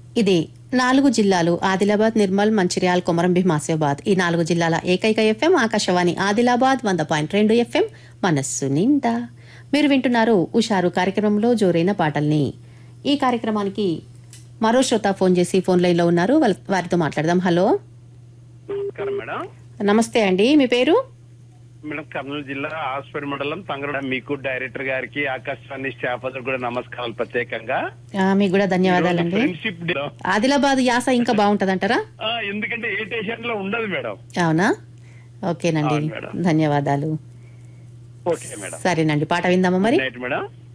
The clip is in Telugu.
ఇది నాలుగు జిల్లాలు ఆదిలాబాద్ నిర్మల్ మంచిర్యాల్ కొమరం భీం ఆసిఫాబాద్ ఈ నాలుగు జిల్లాల ఏకైక ఎఫ్ఎం ఆకాశవాణి ఆదిలాబాద్ వంద పాయింట్ రెండు ఎఫ్ఎం మనస్సు నిండా మీరు వింటున్నారు ఉషారు కార్యక్రమంలో జోరైన పాటల్ని ఈ కార్యక్రమానికి మరో శ్రోత ఫోన్ చేసి ఫోన్ లైన్లో ఉన్నారు వాళ్ళ- వారితో మాట్లాడదాం హలో నమస్కారం మేడం నమస్తే అండి మీ పేరు మేడం కర్నూలు జిల్లా ఆస్పేట్ మండలం తంగడ మీకు డైరెక్టర్ గారికి ఆకాశవాణి స్టాఫ్ అందరు కూడా నమస్కారాలు ప్రత్యేకంగా ఆ, మీకు కూడా ధన్యవాదాలండి ఫ్రెండ్షిప్ డే ఆదిలాబాద్ యాస ఇంకా బాగుంటదంటారా ఆ, ఎందుకంటే ఏ స్టేషన్ లో ఉండదు మేడం అవునా ఓకేనండి అవును మేడం. ధన్యవాదాలు ఓకే మేడం సరేనండి పాట విందామా మరి నైట్ మేడం